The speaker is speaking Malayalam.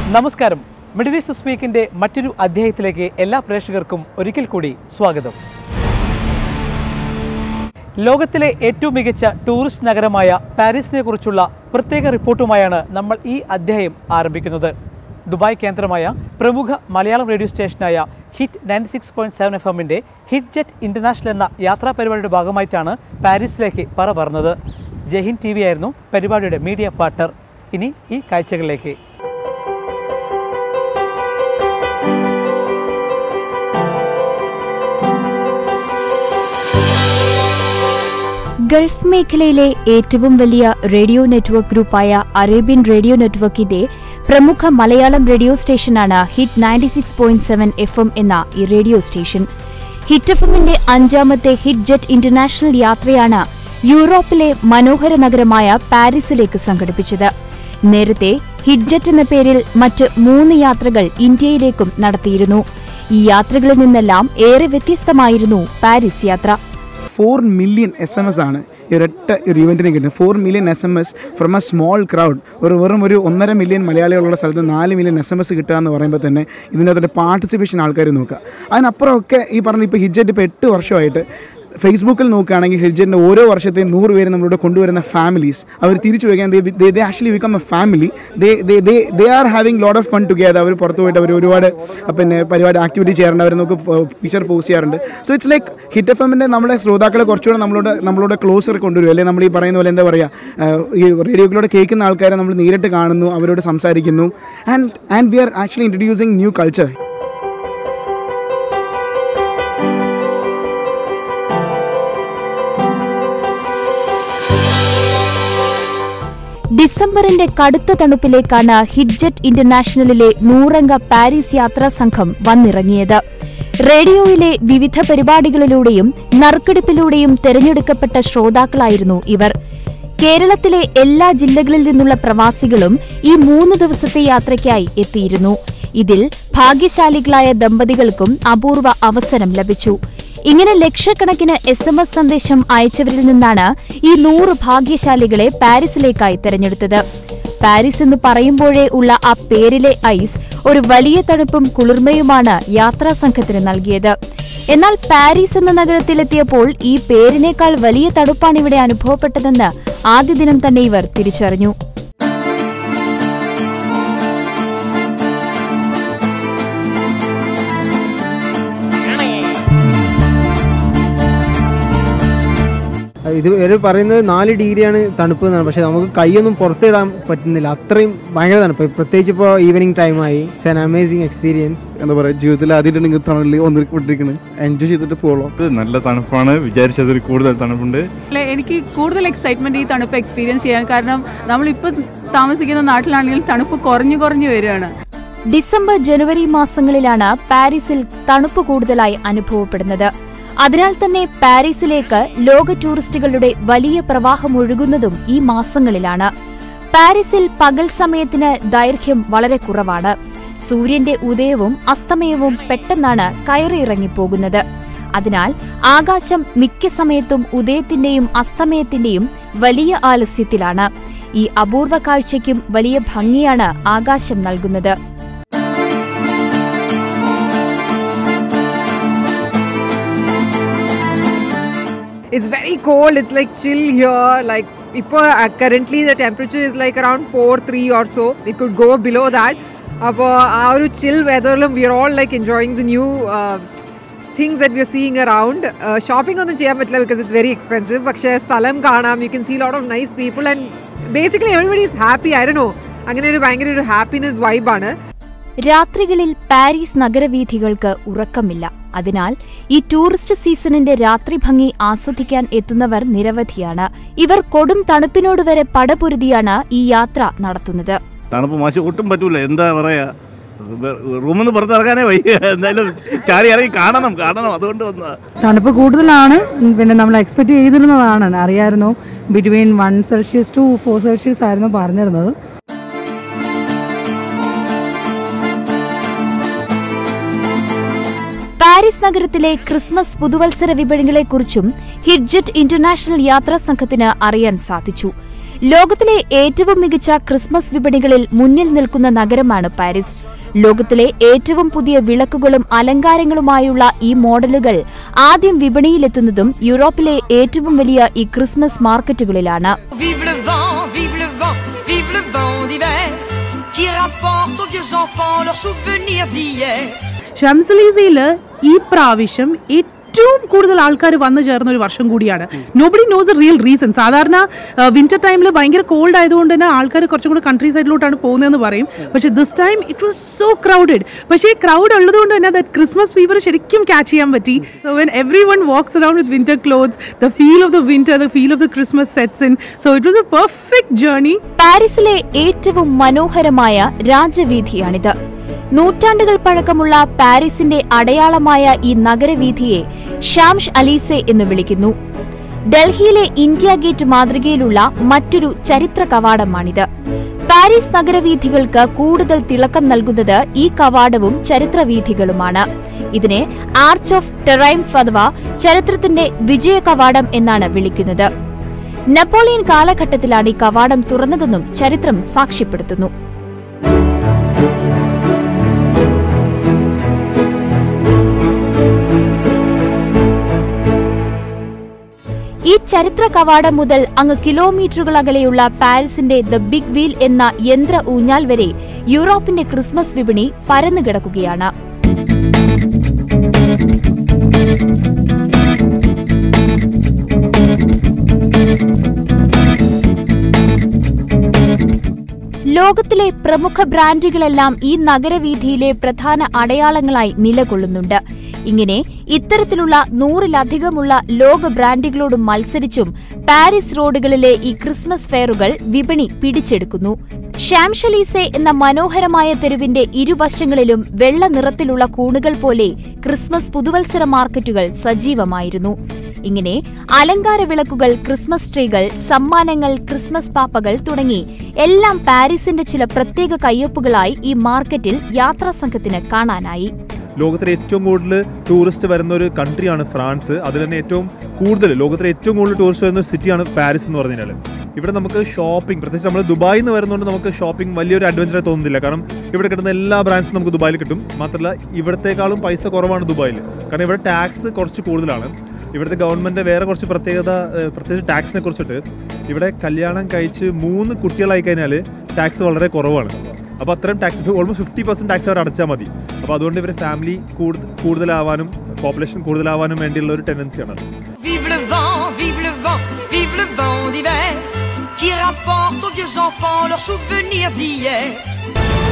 നമസ്കാരം മിഡിൽ ഈസ്റ്റ് സ്പീക്കിന്റെ മറ്റൊരു അധ്യായത്തിലേക്ക് എല്ലാ പ്രേക്ഷകർക്കും ഒരിക്കൽ കൂടി സ്വാഗതം ലോകത്തിലെ ഏറ്റവും മികച്ച ടൂറിസ്റ്റ് നഗരമായ പാരീസിനെ കുറിച്ചുള്ള പ്രത്യേക റിപ്പോർട്ടുമായാണ് നമ്മൾ ഈ അധ്യായം ആരംഭിക്കുന്നത് ദുബായ് കേന്ദ്രമായ പ്രമുഖ മലയാളം റേഡിയോ സ്റ്റേഷനായ hit ninety six point seven F എമ്മിൻ്റെ ഹിറ്റ് ജെറ്റ് ഇൻ്റർനാഷണൽ എന്ന യാത്രാ പരിപാടിയുടെ ഭാഗമായിട്ടാണ് പാരീസിലേക്ക് പറ പറഞ്ഞത് ജയ്ഹിൻ ടി വി ആയിരുന്നു പരിപാടിയുടെ മീഡിയ പാർട്ണർ ഇനി ഈ കാഴ്ചകളിലേക്ക് ഗൾഫ് മേഖലയിലെ ഏറ്റവും വലിയ റേഡിയോ നെറ്റ്വർക്ക് ഗ്രൂപ്പായ അറേബ്യൻ റേഡിയോ നെറ്റ്വർക്കിന്റെ പ്രമുഖ മലയാളം റേഡിയോ സ്റ്റേഷനാണ് hit ninety six point seven F M എന്ന ഈ റേഡിയോ സ്റ്റേഷൻ ഹിറ്റ് എഫ് എമ്മിന്റെ അഞ്ചാമത്തെ ഹിറ്റ് ജെറ്റ് ഇന്റർനാഷണൽ യാത്രയാണ് യൂറോപ്പിലെ മനോഹര നഗരമായ പാരീസിലേക്ക് സംഘടിപ്പിച്ചത് നേരത്തെ ഹിറ്റ് ജെറ്റ് എന്ന പേരിൽ മറ്റ് മൂന്ന് യാത്രകൾ ഇന്ത്യയിലേക്കും നടത്തിയിരുന്നു ഈ യാത്രകളിൽ നിന്നെല്ലാം ഏറെ വ്യത്യസ്തമായിരുന്നു പാരീസ് യാത്ര four million S M S ആണ് ഈ ഒരൊറ്റ ഒരു ഇവൻറ്റിന് കിട്ടുന്നത് four million S M S from a small crowd ഒരു വെറും ഒരു ഒന്നര മില്യൺ മലയാളികളുള്ള സ്ഥലത്ത് നാല് മില്യൺ എസ് എം എസ് കിട്ടുക എന്ന് പറയുമ്പോൾ തന്നെ ഇതിനകത്ത് പാർട്ടിസിപ്പേഷൻ ആൾക്കാർ നോക്കുക അതിനപ്പുറമൊക്കെ ഈ പറഞ്ഞ ഇപ്പോൾ ഹിജറ്റ് ഇപ്പോൾ എട്ട് വർഷമായിട്ട് ഫേസ്ബുക്കിൽ നോക്കുകയാണെങ്കിൽ ഹിജറ്റിൻ്റെ ഓരോ വർഷത്തെയും നൂറ് പേര് നമ്മളിവിടെ കൊണ്ടുവരുന്ന ഫാമിലീസ് അവർ തിരിച്ചു വയ്ക്കാൻ they actually become a family they are having lot of fun together അവർ പുറത്ത് പോയിട്ട് അവർ ഒരുപാട് പിന്നെ പരിപാടി ആക്ടിവിറ്റി ചെയ്യാറുണ്ട് അവർ നമുക്ക് ഫീച്ചർ പോസ്റ്റ് ചെയ്യാറുണ്ട് so it's like hit F എമ്മിൻ്റെ നമ്മളെ ശ്രോതാക്കളെ കുറച്ചുകൂടെ നമ്മളോട് നമ്മളോട് ക്ലോസർ കൊണ്ടുവരും അല്ലെങ്കിൽ നമ്മൾ ഈ പറയുന്ന പോലെ എന്താ പറയുക ഈ റേഡിയോയിലൂടെ കേൾക്കുന്ന ആൾക്കാരെ നമ്മൾ നേരിട്ട് കാണുന്നു അവരോട് സംസാരിക്കുന്നു and and we are actually introducing new culture ഡിസംബറിന്റെ കടുത്ത തണുപ്പിലേക്കാണ് ഹിറ്റ്ജെറ്റ് ഇന്റർനാഷണലിലെ നൂറംഗ പാരീസ് യാത്രാ സംഘം വന്നിറങ്ങിയത് റേഡിയോയിലെ വിവിധ പരിപാടികളിലൂടെയും നറുക്കെടുപ്പിലൂടെയും തെരഞ്ഞെടുക്കപ്പെട്ട ശ്രോതാക്കളായിരുന്നു ഇവർ കേരളത്തിലെ എല്ലാ ജില്ലകളിൽ നിന്നുള്ള പ്രവാസികളും ഈ മൂന്ന് ദിവസത്തെ യാത്രയ്ക്കായി എത്തിയിരുന്നു ഇതിൽ ഭാഗ്യശാലികളായ ദമ്പതികൾക്കും അപൂർവ അവസരം ലഭിച്ചു ഇങ്ങനെ ലക്ഷക്കണക്കിന് എസ് എം എസ് സന്ദേശം അയച്ചവരിൽ നിന്നാണ് ഈ നൂറ് ഭാഗ്യശാലികളെ പാരീസിലേക്കായി തെരഞ്ഞെടുത്തത് പാരീസ് എന്ന് പറയുമ്പോഴേ ഉള്ള ആ പേരിലെ ഐസ് ഒരു വലിയ തണുപ്പും കുളിർമയുമാണ് യാത്രാ സംഘത്തിന് നൽകിയത് എന്നാൽ പാരീസ് എന്ന നഗരത്തിലെത്തിയപ്പോൾ ഈ പേരിനേക്കാൾ വലിയ തണുപ്പാണ് ഇവിടെ അനുഭവപ്പെട്ടതെന്ന് ആദ്യ ദിനം തന്നെ ഇവർ തിരിച്ചറിഞ്ഞു ഇത് ഇവർ പറയുന്നത് നാല് ഡിഗ്രിയാണ് തണുപ്പ് എന്നാണ് പക്ഷെ നമുക്ക് കൈയൊന്നും പുറത്തിടാൻ പറ്റുന്നില്ല അത്രയും ഭയങ്കര തണുപ്പ് പ്രത്യേകിച്ച് ഇപ്പോൾ ഈവനിങ് ടൈമായി ഇറ്റ്സ് ആൻ അമേസിങ് എക്സ്പീരിയൻസ് എന്താ പറയുക ജീവിതത്തിൽ ആദ്യമായിട്ട് നിങ്ങൾ തണലിൽ ഒന്നിരിക്കൊണ്ടിരിക്കുന്നത് എൻജോയ് ചെയ്തിട്ട് പോകണം ഇത് നല്ല തണുപ്പാണ് വിചാരിച്ചതിൽ കൂടുതൽ തണുപ്പുണ്ട് അല്ല, എനിക്ക് കൂടുതൽ എക്സൈറ്റ്മെന്റ് ഈ തണുപ്പ് എക്സ്പീരിയൻസ് ചെയ്യാൻ കാരണം നമ്മളിപ്പോൾ താമസിക്കുന്ന നാട്ടിലാണെങ്കിൽ തണുപ്പ് കുറഞ്ഞു കുറഞ്ഞു വരികയാണ് ഡിസംബർ ജനുവരി മാസങ്ങളിലാണ് പാരീസിൽ തണുപ്പ് കൂടുതലായി അനുഭവപ്പെടുന്നത് അതിനാൽ തന്നെ പാരീസിലേക്ക് ലോക ടൂറിസ്റ്റുകളുടെ വലിയ പ്രവാഹം ഒഴുകുന്നതും ഈ മാസങ്ങളിലാണ് പാരീസിൽ പകൽ സമയത്തിന് ദൈർഘ്യം വളരെ കുറവാണ് സൂര്യന്റെ ഉദയവും അസ്തമയവും പെട്ടെന്നാണ് കയറിയിറങ്ങിപ്പോകുന്നത് അതിനാൽ ആകാശം മിക്ക സമയത്തും ഉദയത്തിന്റെയും അസ്തമയത്തിന്റെയും വലിയ ആലസ്യത്തിലാണ് ഈ അപൂർവ കാഴ്ചയ്ക്കും വലിയ ഭംഗിയാണ് ആകാശം നൽകുന്നത് It's very cold. It's like chill here. Like ഇപ്പോൾ uh, currently the temperature is like around 4, 3 or so. It could go below that. അപ്പോൾ ആ ഒരു ചിൽ വെതറിലും we are all like enjoying the new things that we are seeing around shopping ഒന്നും ചെയ്യാൻ പറ്റില്ല ബിക്കോസ് ഇറ്റ്സ് വെരി എക്സ്പെൻസീവ് പക്ഷേ സ്ഥലം കാണാം you can see lot of nice people and basically everybody is happy ആയിരുന്നോ അങ്ങനെ ഒരു ഭയങ്കര ഒരു ഹാപ്പിനെസ് വൈബാണ് രാത്രികളിൽ പാരീസ് നഗരവീഥികൾക്ക് ഉറക്കമില്ല അതിനാൽ ഈ ടൂറിസ്റ്റ് സീസണിന്റെ രാത്രി ഭംഗി ആസ്വദിക്കാൻ എത്തുന്നവർ നിരവധിയാണ് ഇവർ കൊടും തണുപ്പിനോട് വരെ പടപൊരുതിയാണ് ഈ യാത്ര നടത്തുന്നത് തണുപ്പ് മാഷ് ഒട്ടും പറ്റൂല എന്താ പറയാ റൂമിൽ നിന്ന് പുറത്തിറങ്ങാനേ വയ്യ എന്തായാലും ചാടി ഇറങ്ങി കാണണം കാണണം അതുകൊണ്ട് വന്നതാ തണുപ്പ് കൂടുതലാണ് പിന്നെ നമ്മൾ എക്സ്പെക്ട് ചെയ്തിരുന്നതാണ് അറിയായിരുന്നു between one celsius to four celsius ആയിരുന്നു പറഞ്ഞിരുന്നത് പാരീസ് നഗരത്തിലെ ക്രിസ്മസ് പുതുവത്സര വിപണികളെക്കുറിച്ചും ഹിഡ്ജറ്റ് ഇന്റർനാഷണൽ യാത്രാ സംഘത്തിന് അറിയാൻ സാധിച്ചു ലോകത്തിലെ ഏറ്റവും മികച്ച ക്രിസ്മസ് വിപണികളിൽ മുന്നിൽ നിൽക്കുന്ന നഗരമാണ് പാരീസ് ലോകത്തിലെ ഏറ്റവും പുതിയ വിളക്കുകളും അലങ്കാരങ്ങളുമായുള്ള ഈ മോഡലുകൾ ആദ്യം വിപണിയിലെത്തുന്നതും യൂറോപ്പിലെ ഏറ്റവും വലിയ ഈ ക്രിസ്മസ് മാർക്കറ്റുകളിലാണ് Vive le vent, vive le vent, vive le vent d'hiver qui rapporte aux vieux enfants leurs souvenirs d'hier. ഷംസലീസയിൽ ഈ പ്രാവശ്യം ഏറ്റവും കൂടുതൽ ആൾക്കാർ വന്നു ചേർന്ന ഒരു വർഷം കൂടിയാണ് nobody knows a real reason സാധാരണ വിന്റർ ടൈമിൽ ഭയങ്കര കോൾഡ് ആയതുകൊണ്ട് തന്നെ ആൾക്കാർ കുറച്ചും കൂടി കൺട്രി സൈഡിലോട്ടാണ് പോകുന്നതെന്ന് പറയും പക്ഷേ this time it was so crowded പക്ഷേ ഈ ക്രൗഡ് ഉള്ളതുകൊണ്ട് തന്നെ ദറ്റ് ക്രിസ്മസ് ഫീവർ ശരിക്കും ക്യാച്ച് ചെയ്യാൻ പറ്റി so when everyone walks around with winter clothes the feel of the winter the feel of the Christmas sets in so it was a perfect journey പാരീസിലെ ഏറ്റവും മനോഹരമായ രാജവീഥിയാണിത് നൂറ്റാണ്ടുകൾ പഴക്കമുള്ള പാരീസിന്റെ അടയാളമായ ഈ നഗരവീഥിയെ ഷാംഷ് അലീസെ എന്ന് വിളിക്കുന്നു ഡൽഹിയിലെ ഇന്ത്യ ഗേറ്റ് മാതൃകയിലുള്ള മറ്റൊരു ചരിത്ര കവാടമാണിത് പാരീസ് നഗരവീഥികൾക്ക് കൂടുതൽ തിളക്കം നൽകുന്നത് ഈ കവാടവും ചരിത്രവീഥികളുമാണ് ഇതിനെ ആർച്ച് ഓഫ് ടെറൈംഫ് അഥവാ ചരിത്രത്തിന്റെ വിജയ കവാടം എന്നാണ് വിളിക്കുന്നത് നെപ്പോളിയൻ കാലഘട്ടത്തിലാണ് ഈ കവാടം തുറന്നതെന്നും ചരിത്രം സാക്ഷ്യപ്പെടുത്തുന്നു ഈ ചരിത്ര കവാടം മുതൽ അങ്ങ് കിലോമീറ്ററുകൾ അകലെയുള്ള പാരീസിന്റെ ദ ബിഗ് വീൽ എന്ന യന്ത്ര ഊഞ്ഞാൽ വരെ യൂറോപ്പിന്റെ ക്രിസ്മസ് വിപണി പരന്നു കിടക്കുകയാണ് ലോകത്തിലെ പ്രമുഖ ബ്രാൻഡുകളെല്ലാം ഈ നഗരവീഥിയിലെ പ്രധാന അടയാളങ്ങളായി നിലകൊള്ളുന്നുണ്ട് ഇങ്ങനെ ഇത്തരത്തിലുള്ള നൂറിലധികമുള്ള ലോക ബ്രാൻഡുകളോട് മത്സരിച്ചും പാരീസ് റോഡുകളിലെ ഈ ക്രിസ്മസ് ഫെയറുകൾ വിപണി പിടിച്ചെടുക്കുന്നു ഷാംഷലീസെ എന്ന മനോഹരമായ തെരുവിന്റെ ഇരുവശങ്ങളിലും വെള്ള നിറത്തിലുള്ള കൂണുകൾ പോലെ ക്രിസ്മസ് പുതുവത്സര മാർക്കറ്റുകൾ സജീവമായിരുന്നു ഇങ്ങനെ അലങ്കാര വിളക്കുകൾ ക്രിസ്മസ് ട്രീകൾ സമ്മാനങ്ങൾ ക്രിസ്മസ് പാപ്പകൾ തുടങ്ങി എല്ലാം പാരീസിന്റെ ചില പ്രത്യേക കയ്യൊപ്പുകളായി ഈ മാർക്കറ്റിൽ യാത്രാ സംഘത്തിന് കാണാനായി ലോകത്തിലെ ഏറ്റവും കൂടുതൽ ടൂറിസ്റ്റ് വരുന്ന ഒരു കൺട്രിയാണ് ഫ്രാൻസ് അതിൽ തന്നെ ഏറ്റവും കൂടുതൽ ലോകത്തിലെ ഏറ്റവും കൂടുതൽ ടൂറിസ്റ്റ് വരുന്ന ഒരു സിറ്റിയാണ് പാരീസ് എന്ന് പറഞ്ഞു കഴിഞ്ഞാൽ ഇവിടെ നമുക്ക് ഷോപ്പിംഗ് പ്രത്യേകിച്ച് നമ്മൾ ദുബായിൽ നിന്ന് വരുന്നതുകൊണ്ട് നമുക്ക് ഷോപ്പിംഗ് വലിയൊരു അഡ്വഞ്ചറായി തോന്നുന്നില്ല കാരണം ഇവിടെ കിട്ടുന്ന എല്ലാ ബ്രാൻഡ്സും നമുക്ക് ദുബായിൽ കിട്ടും മാത്രമല്ല ഇവിടത്തേക്കാളും പൈസ കുറവാണ് ദുബായിൽ കാരണം ഇവിടെ ടാക്സ് കുറച്ച് കൂടുതലാണ് ഇവിടുത്തെ ഗവൺമെൻറ് വേറെ കുറച്ച് പ്രത്യേകത ഏഹ്, പ്രത്യേകിച്ച് ടാക്സിനെ കുറിച്ചിട്ട് ഇവിടെ കല്യാണം കഴിച്ച് മൂന്ന് കുട്ടികളായി കഴിഞ്ഞാൽ ടാക്സ് വളരെ കുറവാണ് അപ്പോൾ അത്രയും tax almost fifty percent tax അവർ അടച്ചാൽ മതി അപ്പോൾ അതുകൊണ്ട് ഇവർ ഫാമിലി കൂടുതൽ കൂടുതലാവാനും പോപ്പുലേഷൻ കൂടുതലാവാനും വേണ്ടിയുള്ള ഒരു ടെൻഡൻസിയാണ് Vive le vent, vive le vent, vive le vent d'hiver qui rapporte aux vieux enfants leurs souvenirs d'hier.